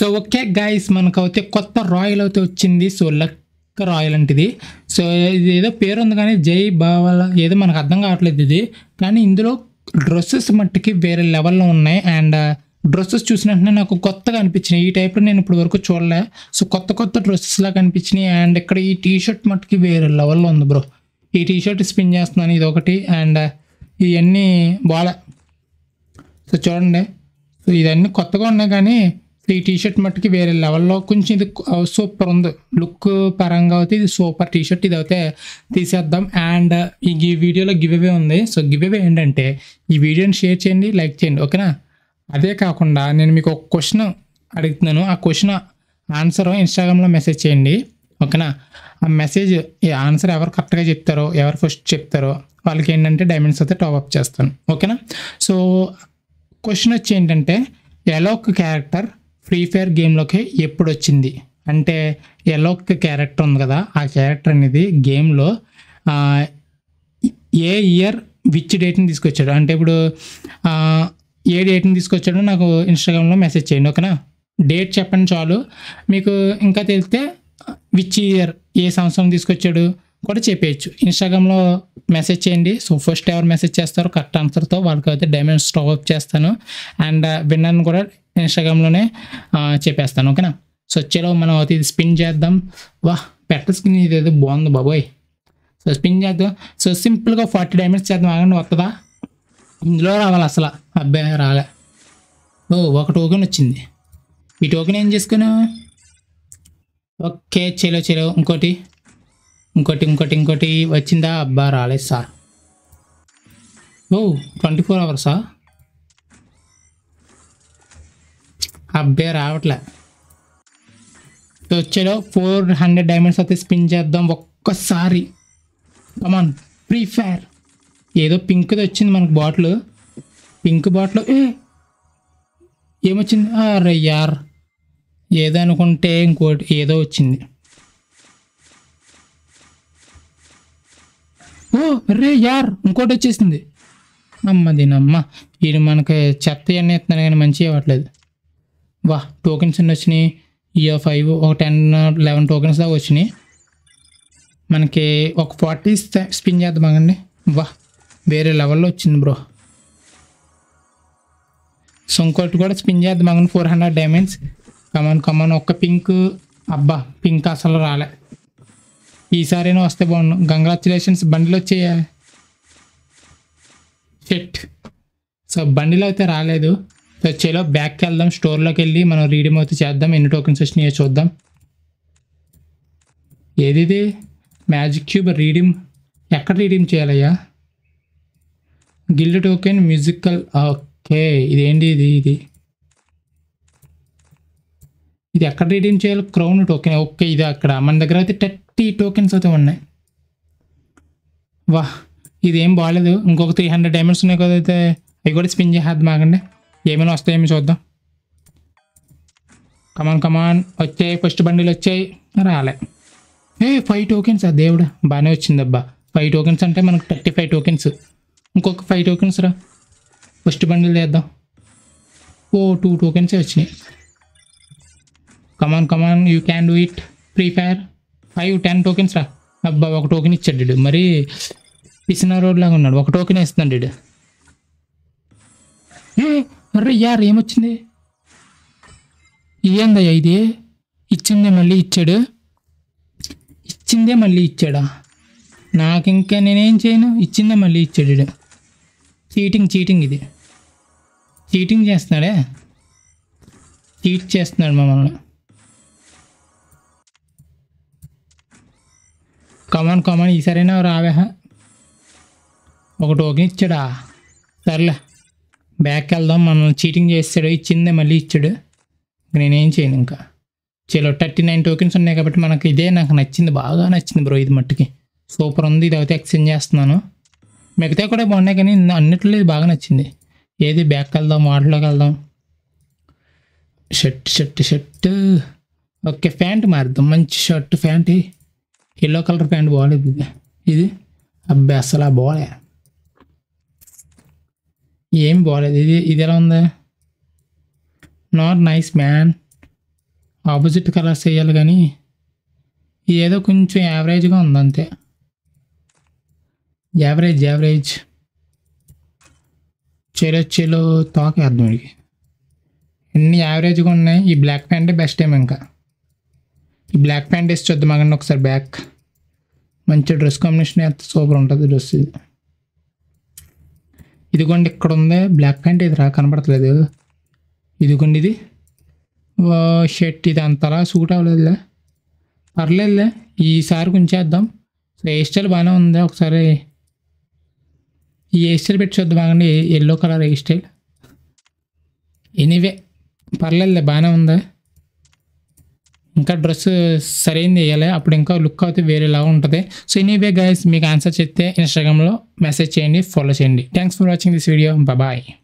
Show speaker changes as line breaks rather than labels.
so okay guys మనకైతే కొత్త royal అయితే వచ్చింది సో లక్ రాయల్ అంటిది సో ఇది ఏదో పేరు ఉంది కానీ జై బావాల ఏదో మనకు అర్థం కావట్లేదు ఇది కానీ ఇందులో డ్రెస్సెస్ మట్టుకి వేరే లెవెల్లో ఉన్నాయి అండ్ డ్రెస్సెస్ చూసిన వెంటనే నాకు కొత్తగా అనిపించినాయి ఈ టైప్లో నేను ఇప్పుడు వరకు చూడలే సో కొత్త కొత్త డ్రెస్సెస్ లాగా అనిపించినాయి అండ్ ఇక్కడ ఈ టీ షర్ట్ మట్టుకి వేరే లెవెల్లో ఉంది బ్రో ఈ టీ షర్ట్ స్పిన్ చేస్తున్నాను ఇది ఒకటి అండ్ ఇవన్నీ బాగా సో చూడండి సో ఇవన్నీ కొత్తగా ఉన్నాయి కానీ ఈ టీ షర్ట్ మట్టుకి వేరే లెవెల్లో కొంచెం ఇది సూపర్ ఉంది లుక్ పరంగా అయితే ఇది సూపర్ టీ షర్ట్ ఇది అయితే తీసేద్దాం అండ్ ఈ ఈ వీడియోలో గివ్ అవే ఉంది సో గివ్ అవే ఏంటంటే ఈ వీడియోని షేర్ చేయండి లైక్ చేయండి ఓకేనా అదే కాకుండా నేను మీకు ఒక క్వశ్చన్ అడుగుతున్నాను ఆ క్వశ్చన్ ఆన్సర్ ఇన్స్టాగ్రామ్లో మెసేజ్ చేయండి ఓకేనా ఆ మెసేజ్ ఈ ఆన్సర్ ఎవరు కరెక్ట్గా చెప్తారో ఎవరు ఫస్ట్ చెప్తారో వాళ్ళకి ఏంటంటే డైమండ్స్ అయితే టాప్ అప్ చేస్తాను ఓకేనా సో క్వశ్చన్ వచ్చి ఏంటంటే ఎలోక్ క్యారెక్టర్ ఫ్రీ ఫైర్ గేమ్లోకి ఎప్పుడు వచ్చింది అంటే ఎలోక్ క్యారెక్టర్ ఉంది కదా ఆ క్యారెక్టర్ అనేది గేమ్లో ఏ ఇయర్ విచ్ డేట్ని తీసుకొచ్చాడు అంటే ఇప్పుడు ఆ, ఏ డేట్ని తీసుకొచ్చాడో నాకు ఇన్స్టాగ్రామ్లో మెసేజ్ చేయండి ఓకేనా డేట్ చెప్పండి చాలు మీకు ఇంకా తెలిస్తే విచ్ ఇయర్ ఏ సంవత్సరం తీసుకొచ్చాడు కూడా చెప్పేయచ్చు ఇన్స్టాగ్రామ్లో మెసేజ్ చేయండి సో ఫస్ట్ ఎవరు మెసేజ్ చేస్తారో కరెక్ట్ ఆన్సర్తో వాళ్ళకి అయితే డైమండ్ స్టాప్ అప్ చేస్తాను అండ్ విన్నర్ని కూడా ఇన్స్టాగ్రామ్లోనే ఆ, చెప్పేస్తాను ఓకేనా సో చలో మనం అయితే ఇది స్పిన్ చేద్దాం వా పెట్ట స్కిన్ ఇది ఏదో బాగుంది బాబోయ్ సో స్పిన్ చేద్దాం సో సింపుల్గా ఫార్టీ డైమండ్స్ చేద్దాం ఆగండి వస్తుందా ఇందులో రావాలి అసలు అబ్బాయి రాలే ఓ ఒక టోకెన్ వచ్చింది ఈ టోకెన్ ఏం చేసుకున్నా ఓకే చలో చలో ఇంకోటి ఇంకోటి ఇంకోటి ఇంకోటి వచ్చిందా అబ్బా రాలేదు సార్ ఓ ట్వంటీ ఫోర్ అవర్సా అబ్బే రావట్లే సో చలో ఫోర్ హండ్రెడ్ డైమండ్స్ అయితే స్పిన్ చేద్దాం ఒక్కసారి కమాన్ ఫ్రీ ఫైర్ ఏదో పింక్ది వచ్చింది మనకు బాటిల్ పింక్ బాటిల్ ఏ ఏమొచ్చింది అరే యార్ ఏదో అనుకుంటే ఇంకోటి ఏదో వచ్చింది ఓ రే యార్ ఇంకోటి వచ్చేసింది అమ్మ దీనమ్మ ఇది మనకి చెత్త అన్నీ ఇస్తున్నాను కానీ మంచిగా ఇవ్వట్లేదు వా టోకెన్స్ అన్నీ వచ్చినాయి ఇయో ఫైవ్ ఒక టెన్ లెవెన్ టోకెన్స్ దాకా వచ్చినాయి మనకి ఒక ఫార్టీ స్పిన్ చేద్దామండి వా వేరే లెవెల్లో వచ్చింది బ్రో సో ఇంకోటి కూడా స్పిన్ చేద్దాం four hundred diamonds come on come on ఒక్క పింక్ అబ్బా పింక్ అసలు రాలే ఈసారైనా వస్తే బాగుండు కంగ్రాచులేషన్స్ బండిలో వచ్చేయ షెట్ సో బండిలో అయితే రాలేదు సో చలో బ్యాక్కి వెళ్దాం స్టోర్లోకి వెళ్ళి మనం రీడీమ్ అయితే చేద్దాం ఎన్ని టోకెన్స్ వచ్చినాయో చూద్దాం ఏది ఇది మ్యాజిక్ క్యూబ్ రీడీమ్ ఎక్కడ రీడీమ్ చేయాలయ్యా గిల్డ్ టోకెన్ మ్యూజికల్ ఓకే ఇదేంటి ఇది ఇది ఇది ఎక్కడ రీడీమ్ చేయాలి క్రౌన్ టోకెన్ ఓకే ఇది అక్కడ మన దగ్గర అయితే థర్టీ టోకెన్స్ అయితే ఉన్నాయి వా ఇది ఏం బాగాలేదు ఇంకొక త్రీ హండ్రెడ్ డైమండ్స్ ఉన్నాయి కదా అయితే అవి కూడా స్పిన్ చేసేద్దాం ఆగండి ఏమైనా వస్తాయేమో చూద్దాం కమాన్ కమాన్ వచ్చాయి ఫస్ట్ బండిలు వచ్చాయి రాలే ఏ ఫైవ్ టోకెన్స్ ఆ దేవుడు బాగానే వచ్చింది అబ్బా ఫైవ్ టోకెన్స్ అంటే మనకు థర్టీ ఫైవ్ టోకెన్స్ ఇంకొక ఫైవ్ టోకెన్స్ రా ఫస్ట్ బండిల్ చేద్దాం ఓ టూ టోకెన్సే వచ్చినాయి come on come on you can do it free fire five ten tokens రా అబ్బా ఒక టోకెన్ ఇచ్చాడు వీడు మరి పిసిన రోడ్ లాగా ఉన్నాడు ఒక టోకెన్ ఇస్తున్నాడు వీడు ఏ అర్రే యార్ ఏమొచ్చింది ఏందయ్యా ఇది ఇచ్చిందే మళ్ళీ ఇచ్చాడు ఇచ్చిందే మళ్ళీ ఇచ్చాడా నాకు ఇంకా నేనేం చేయను ఇచ్చిందే మళ్ళీ ఇచ్చాడు వీడు చీటింగ్ చీటింగ్ ఇది చీటింగ్ చేస్తున్నాడే చీట్ చేస్తున్నాడు మమ్మల్ని కమాన్ కమాన్ ఈసారైనా రావే ఒక టోకెన్ ఇచ్చాడా సర్లే బ్యాక్ వెళ్దాం మనం చీటింగ్ చేస్తాడు ఇచ్చిందే మళ్ళీ ఇచ్చాడు ఇంక నేనేం చేయను ఇంకా చలో థర్టీ నైన్ టోకెన్స్ ఉన్నాయి కాబట్టి మనకి ఇదే నాకు నచ్చింది బాగా నచ్చింది బ్రో ఇది మట్టుకి సూపర్ ఉంది ఇది అయితే ఎక్స్చేంజ్ చేస్తున్నాను మిగతా కూడా బాగున్నాయి కానీ అన్నిట్లో ఇది బాగా నచ్చింది ఏది బ్యాక్ వెళ్దాం వాటిలోకి వెళ్దాం shirt shirt shirt okay pant మారుద్దాం మంచి shirt pant yellow colour pant బాగాలేదు ఇది ఇది అబ్బాయి అసలు బాగాలే ఏం బాగాలేదు ఇది ఇది ఎలా ఉంది not nice man opposite colours వేయాలి కానీ ఇది ఏదో కొంచెం యావరేజ్గా ఉంది అంతే యావరేజ్ యావరేజ్ చెలో చెలో తోకేద్దాం వీడికి అన్ని యావరేజ్గా ఉన్నాయి ఈ బ్లాక్ ప్యాంటే బెస్ట్ ఏమో ఇంకా ఈ బ్లాక్ ప్యాంట్ వేసి చూద్దాం మగండి ఒకసారి బ్యాక్ మంచి డ్రెస్ కాంబినేషన్ అయితే సూపర్ ఉంటుంది డ్రెస్ ఇది ఇదిగోండి ఇక్కడ ఉంది బ్లాక్ ప్యాంట్ ఇది రా కనపడట్లేదు ఇదిగోండి ఇది ఓ షర్ట్ ఇది అంతలా సూట్ అవ్వలేదులే పర్లేదులే ఈసారి ఉంచేద్దాం హెయిర్ స్టైల్ బాగానే ఉంది ఒకసారి ఈ హెయిర్ స్టైల్ పెట్టి చూద్దాం బాగండి yellow colour hair style anyway పర్లేదులే బాగానే ఉంది ఇంకా డ్రెస్ సరైనది వేయాలి అప్పుడు ఇంకా లుక్ అయితే వేరేలా ఉంటుంది సో ఎనీవే గైస్ మీకు ఆన్సర్ చెప్తే ఇన్స్టాగ్రామ్లో మెసేజ్ చేయండి ఫాలో చేయండి thanks for watching this video bye